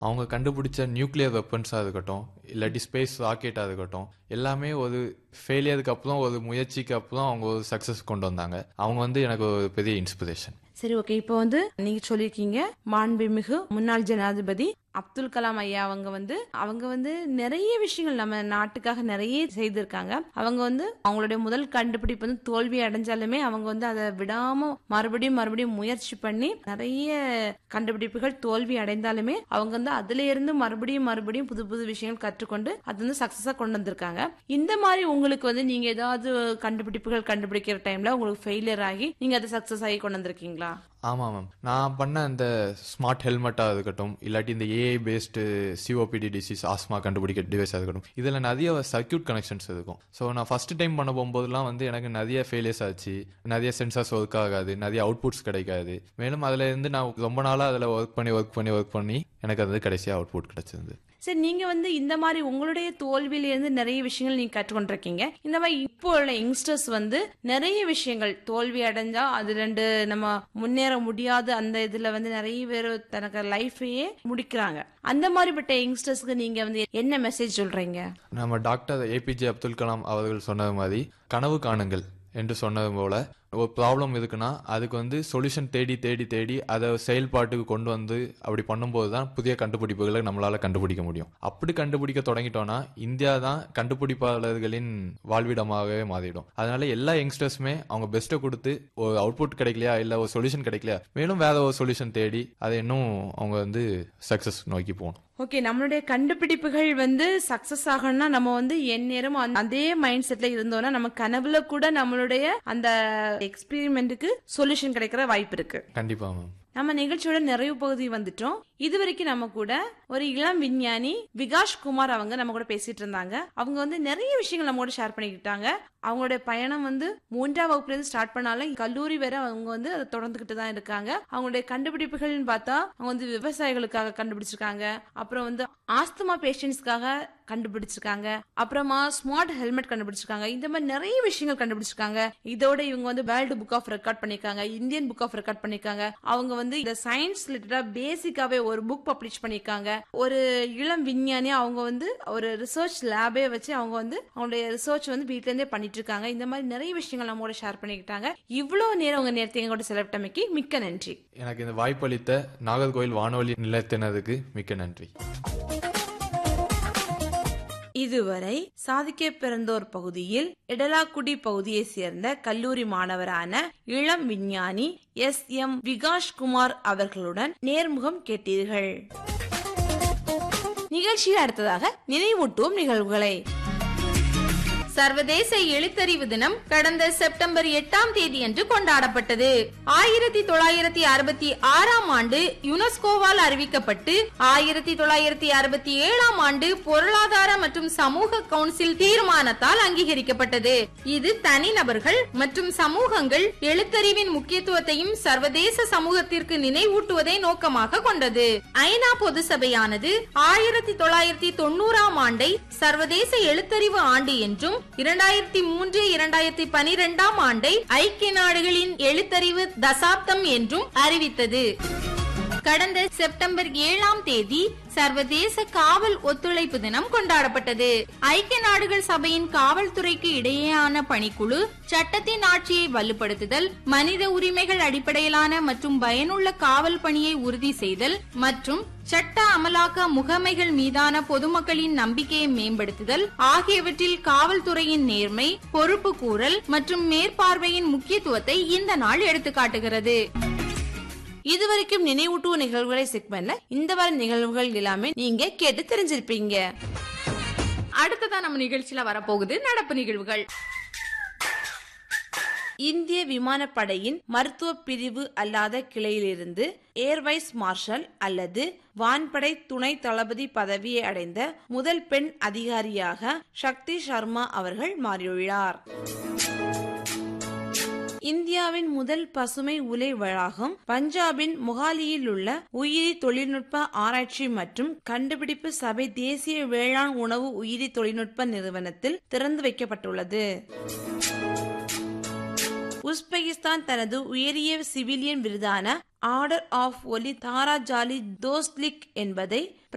அவங்க கண்டுபிடிச்ச நியூக்ளியர் வெப்பன்ஸாக இருக்கட்டும் இல்லாட்டி ஸ்பேஸ் ராக்கெட்டாக இருக்கட்டும் எல்லாமே ஒரு ஃபெயிலியருக்கு அப்புறம் ஒரு முயற்சிக்கு அப்புறம் அவங்க ஒரு சக்ஸஸ் கொண்டு வந்தாங்க அவங்க வந்து எனக்கு ஒரு பெரிய இன்ஸ்பிரேஷன் சரி ஓகே இப்போ வந்து நீங்க சொல்லியிருக்கீங்க மாண்புமிகு முன்னாள் ஜனாதிபதி அப்துல் கலாம் ஐயா அவங்க வந்து அவங்க வந்து நிறைய விஷயங்கள் நம்ம நாட்டுக்காக நிறைய செய்திருக்காங்க அவங்க வந்து அவங்களுடைய முதல் கண்டுபிடிப்பு வந்து தோல்வி அடைஞ்சாலுமே அவங்க வந்து அதை விடாம மறுபடியும் மறுபடியும் முயற்சி பண்ணி நிறைய கண்டுபிடிப்புகள் தோல்வி அடைந்தாலுமே அவங்க வந்து அதுல இருந்து மறுபடியும் மறுபடியும் புது புது விஷயங்கள் கற்றுக்கொண்டு அது வந்து சக்சஸா கொண்டு வந்திருக்காங்க இந்த மாதிரி உங்களுக்கு வந்து நீங்க ஏதாவது கண்டுபிடிப்புகள் கண்டுபிடிக்கிற டைம்ல உங்களுக்கு ஃபெயிலியர் ஆகி நீங்க அதை சக்சஸ் ஆகி கொண்டு வந்திருக்கீங்களா ஆமாம் மேம் நான் பண்ண அந்த ஸ்மார்ட் ஹெல்மெட்டாக இருக்கட்டும் இல்லாட்டி இந்த AI based COPD disease asthma கண்டுபிடிக்க டிவைஸாக இருக்கட்டும் இதில் நிறைய சர்க்கியூட் கனெக்ஷன்ஸ் இருக்கும் ஸோ நான் ஃபர்ஸ்ட் டைம் பண்ண போகும்போதெல்லாம் வந்து எனக்கு நிறைய ஃபெயிலியர்ஸ் ஆச்சு நிறைய சென்சார்ஸ் ஒர்க் ஆகாது நிறைய அவுட்புட்ஸ் கிடைக்காது மேலும் அதில் இருந்து நான் ரொம்ப நாளாக அதில் ஒர்க் பண்ணி ஒர்க் பண்ணி ஒர்க் பண்ணி எனக்கு அது கடைசியாக அவுட்புட் கிடைச்சிருந்து சரி நீங்க வந்து இந்த மாதிரி உங்களுடைய தோல்வியில இருந்து நிறைய விஷயங்கள் நீங்க கற்றுக்கொண்டிருக்கீங்க இந்த மாதிரி இப்போ உள்ள யங்ஸ்டர்ஸ் வந்து நிறைய விஷயங்கள் தோல்வி அடைஞ்சா அது ரெண்டு நம்ம முன்னேற முடியாது அந்த இதுல வந்து நிறைய பேர் தனக்கு லைஃபையே முடிக்கிறாங்க அந்த மாதிரிப்பட்ட யங்ஸ்டர்ஸ்க்கு நீங்க வந்து என்ன மெசேஜ் சொல்றீங்க நம்ம டாக்டர் ஏபிஜே அப்துல் கலாம் அவர்கள் சொன்னது மாதிரி கனவு காணுங்கள் என்று சொன்னது போல ஒரு ப்ராப்ளம் இருக்குன்னா அதுக்கு வந்து சொல்யூஷன் தேடி தேடி தேடி அதை செயல்பாட்டுக்கு கொண்டு வந்து அப்படி பண்ணும்போது தான் புதிய கண்டுபிடிப்புகளை நம்மளால கண்டுபிடிக்க முடியும் அப்படி கண்டுபிடிக்க தொடங்கிட்டோம்னா இந்தியா தான் கண்டுபிடிப்பாளர்களின் வாழ்விடமாகவே மாறிடும் அதனால எல்லா யங்ஸ்டர்ஸுமே அவங்க பெஸ்ட்டை கொடுத்து ஒரு அவுட்புட் கிடைக்கலையா இல்ல ஒரு சொல்யூஷன் கிடைக்கலையா மேலும் வேற ஒரு சொல்யூஷன் தேடி அதை இன்னும் அவங்க வந்து சக்சஸ் நோக்கி போகணும் ஓகே நம்மளுடைய கண்டுபிடிப்புகள் வந்து சக்சஸ் ஆகணும்னா நம்ம வந்து எந்நேரம் அந்த- அதே மைண்ட் செட்ல இருந்தோம்னா நம்ம கனவுல கூட நம்மளுடைய அந்த எக்ஸ்பெரிமெண்ட்டுக்கு சொல்யூஷன் கிடைக்கிற வாய்ப்பு இருக்கு கண்டிப்பா மேம் நம்ம நிகழ்ச்சியோட நிறைவு பகுதி வந்துட்டோம் இது வரைக்கும் நம்ம கூட ஒரு இளம் விஞ்ஞானி விகாஷ் குமார் அவங்க நம்ம கூட பேசிட்டு இருந்தாங்க அவங்க வந்து நிறைய விஷயங்கள் நம்ம கூட ஷேர் பண்ணிக்கிட்டாங்க அவங்களுடைய பயணம் வந்து மூன்றாம் வகுப்புல இருந்து ஸ்டார்ட் பண்ணாலும் கல்லூரி வரை அவங்க வந்து அதை தொடர்ந்துகிட்டு தான் இருக்காங்க அவங்களுடைய கண்டுபிடிப்புகள்னு பார்த்தா அவங்க வந்து விவசாயிகளுக்காக கண்டுபிடிச்சிருக்காங்க அப்புறம் வந்து ஆஸ்துமா பேஷண்ட்ஸ்க்காக கண்டுபிடிச்சிருக்காங்க அப்புறமா ஸ்மார்ட் ஹெல்மெட் கண்டுபிடிச்சிருக்காங்க இந்த மாதிரி நிறைய விஷயங்கள் கண்டுபிடிச்சிருக்காங்க இதோட இவங்க வந்து வேர்ல்டு புக் ஆஃப் ரெக்கார்ட் பண்ணிருக்காங்க இந்தியன் புக் ஆஃப் ரெக்கார்ட் பண்ணிருக்காங்க அவங்க வந்து இந்த சயின்ஸ் ரிலேட்டடா பேசிக்காவே ஒரு புக் பப்ளிஷ் பண்ணிருக்காங்க ஒரு இளம் விஞ்ஞானி அவங்க வந்து ஒரு ரிசர்ச் லேபே வச்சு அவங்க வந்து அவங்களுடைய ரிசர்ச் வந்து வீட்ல இருந்தே பண்ணிட்டு இருக்காங்க இந்த மாதிரி நிறைய விஷயங்கள் நம்மளோட ஷேர் பண்ணிக்கிட்டாங்க இவ்வளவு நேரம் உங்க நேரத்தை எங்களோட செலவிட்டமைக்கு மிக்க நன்றி எனக்கு இந்த வாய்ப்பளித்த நாகர்கோயில் வானொலி நிலையத்தினருக்கு மிக்க நன்றி இதுவரை சாதிக்க பிறந்தோர் பகுதியில் இடலாக்குடி பகுதியை சேர்ந்த கல்லூரி மாணவரான இளம் விஞ்ஞானி எஸ் எம் விகாஷ் குமார் அவர்களுடன் நேர்முகம் கேட்டீர்கள் நிகழ்ச்சியில் அடுத்ததாக நினைவூட்டுவோம் நிகழ்வுகளை சர்வதேச எழுத்தறிவு தினம் கடந்த செப்டம்பர் எட்டாம் தேதி அன்று கொண்டாடப்பட்டது ஆயிரத்தி தொள்ளாயிரத்தி அறுபத்தி ஆறாம் ஆண்டு யுனெஸ்கோவால் அறிவிக்கப்பட்டு ஆயிரத்தி தொள்ளாயிரத்தி அறுபத்தி ஏழாம் ஆண்டு பொருளாதார மற்றும் சமூக கவுன்சில் தீர்மானத்தால் அங்கீகரிக்கப்பட்டது இது தனிநபர்கள் மற்றும் சமூகங்கள் எழுத்தறிவின் முக்கியத்துவத்தையும் சர்வதேச சமூகத்திற்கு நினைவூட்டுவதை நோக்கமாக கொண்டது ஐநா பொது சபையானது ஆயிரத்தி தொள்ளாயிரத்தி தொண்ணூறாம் ஆண்டை சர்வதேச எழுத்தறிவு ஆண்டு என்றும் இரண்டாயிரத்தி மூன்று இரண்டாயிரத்தி பனிரெண்டாம் ஆண்டை ஐக்கிய நாடுகளின் எழுத்தறிவு தசாப்தம் என்றும் அறிவித்தது கடந்த செப்டம்பர் ஏழாம் தேதி சர்வதேச காவல் ஒத்துழைப்பு தினம் கொண்டாடப்பட்டது ஐக்கிய நாடுகள் சபையின் காவல்துறைக்கு இடையேயான பணிக்குழு சட்டத்தின் ஆட்சியை வலுப்படுத்துதல் மனித உரிமைகள் அடிப்படையிலான மற்றும் பயனுள்ள காவல் பணியை உறுதி செய்தல் மற்றும் சட்ட அமலாக்க முகமைகள் மீதான பொதுமக்களின் நம்பிக்கையை மேம்படுத்துதல் ஆகியவற்றில் காவல்துறையின் நேர்மை பொறுப்பு கூறல் மற்றும் மேற்பார்வையின் முக்கியத்துவத்தை இந்த நாள் எடுத்துக்காட்டுகிறது இதுவரைக்கும் நினைவூட்டுவோம் நிகழ்வுகளை செக்மெண்ட்ல இந்த வார நிகழ்வுகள் எல்லாமே நீங்க கேட்டு தெரிஞ்சிருப்பீங்க அடுத்ததா நம்ம நிகழ்ச்சியில வரப்போகுது நடப்பு நிகழ்வுகள் இந்திய விமானப்படையின் மருத்துவ பிரிவு அல்லாத கிளையிலிருந்து ஏர்வைஸ் மார்ஷல் அல்லது வான்படை துணை தளபதி பதவியை அடைந்த முதல் பெண் அதிகாரியாக சக்தி சர்மா அவர்கள் மாறியுள்ளார் இந்தியாவின் முதல் பசுமை உலை வளாகம் பஞ்சாபின் மொஹாலியில் உள்ள உயிரி தொழில்நுட்ப ஆராய்ச்சி மற்றும் கண்டுபிடிப்பு சபை தேசிய வேளாண் உணவு உயிரி தொழில்நுட்ப நிறுவனத்தில் திறந்து வைக்கப்பட்டுள்ளது உஸ்பெகிஸ்தான் தனது உயரிய சிவிலியன் விருதான ஆர்டர் ஆஃப் ஒலி தாரா ஜாலி தோஸ்லிக் என்பதை